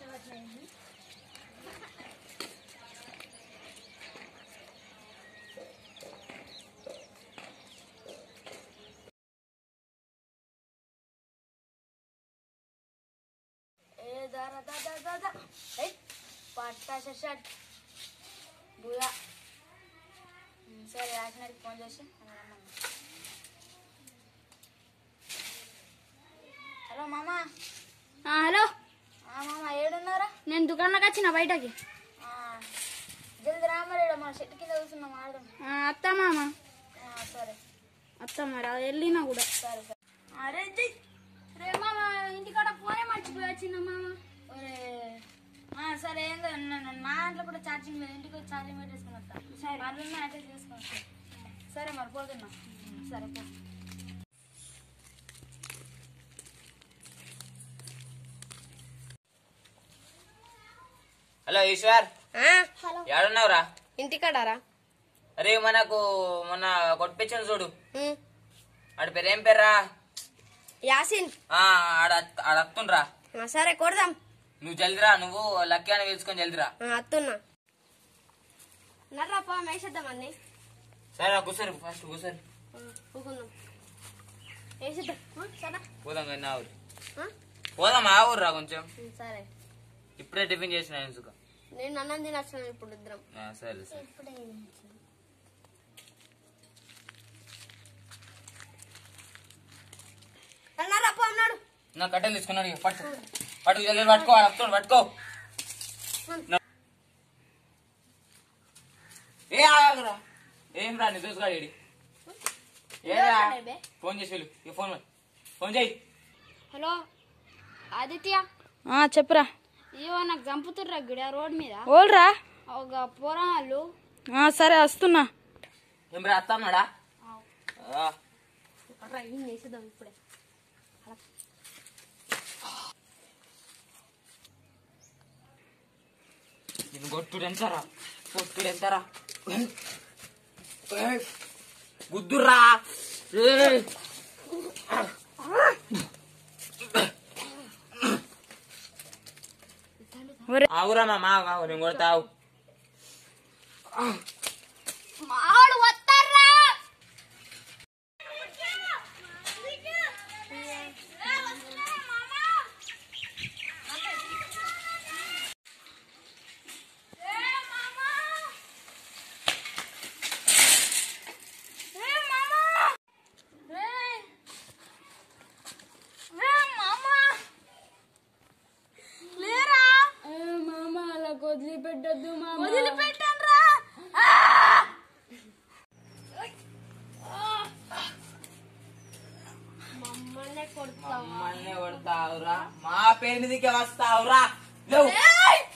ఏ దారా దా దా దా దా ఏయ్ పట్టా షర్ట్ బుయా ఉమ్, సరే రాసినాడికి ఫోన్ చేసి అని రమ్మన్నా. హలో మామా ఆ, హలో ఆ మామ ఏడున్నారా నేను దుకాణంలోకి వచ్చిన బయటకి ఆ, జల్ది రా మరి ఈడ మన చెట్టు కింద కూర్చున్నాం ఆడదాం ఆ, అత్త మామ ఆ, సరే అత్త మరి అది వెళ్ళినా కూడా సరే సరే అరే జై రే మామ ఇంటికాడ ఫోనే మర్చిపోయి వచ్చిన మామ ఒరే ఆ, సరే ఏందో నా- నా నా దాంట్లో కూడా ఛార్జింగ్ లేదు ఇంటికి వచ్చి ఛార్జింగ్ పెట్టేసుకుని వస్తా సరే. మళ్ళీ అయితే చేసుకుని వస్తా. సరే మరి పోతున్నా సరే పో హలో ఈశ్వర్ ఏడున్నావురా ఇంటికాడారా అరే మనకు మొన్న కొట్టించాను చూడు ఆడి పేరు ఏం పేర్రా యాసిన్ ఆ, ఆడ అత్త- ఆడ అత్తుండ్రా ఆ, సరే కొడదాం నువ్వు జల్దిరా నువ్వు లక్కీ అని పిలుచుకొని జల్దిరా ఆ, అత్తున్నా నర్రాపా మేసేద్దాం అన్ని సరే కూర్చోరు ఫస్ట్ కూర్చోరు కూకుందాం వేసేద్దాం ఆ, సరే పోదాం కానీ నా ఊరు ఆ? పోదాం ఆ ఊరురా కొంచెం ఉమ్, సరే ఇప్పుడే టిఫిన్ చేసిన ఎందుకు నేను అన్నం తినొచ్చిన ఇప్పుడు ఇద్దరం ఆ, సరే సరే నర్రాపా అన్నాడు నా కట్టెలు తీసుకున్నాడు ఇక పట్టు పట్టు జల్ది పట్టుకో ఆడ వస్తుండు పట్టుకో ఏ ఆగరా ఏం రా నీ దోసుగాడు ఏడి ఏరా బే. ఫోన్ చేసి వెళ్ళు ఇక ఫోన్ ఫోన్ చేయి హలో ఆదిత్య ఆ చెప్పురా ఇవో నాకు చంపుతుర్రా గిడ రోడ్ మీద ఓల్రా ఒక పోరాళ్ళు ఆ, సరే వస్తున్నా ఏం రా అత్తన్నాడా ఆ, అట్రా ఇన్ని వేసేద్దాం ఇప్పుడే నిన్ను కొట్టుడు ఎంతరా కొట్టుడు ఎంతరా ఏయ్, గుద్దుర్రా ఏయ్. ఆవురా మా మా ఆవు, నేను కొడతావు మాడు వస్తారా మామ అలా వదిలిపెట్టద్దు మామ వదిలిపెట్టండి రా మమ్మల్ని కొడతాం మమ్మల్ని కొడతావురా మా పేరు మీదకే వస్తావురా లేవు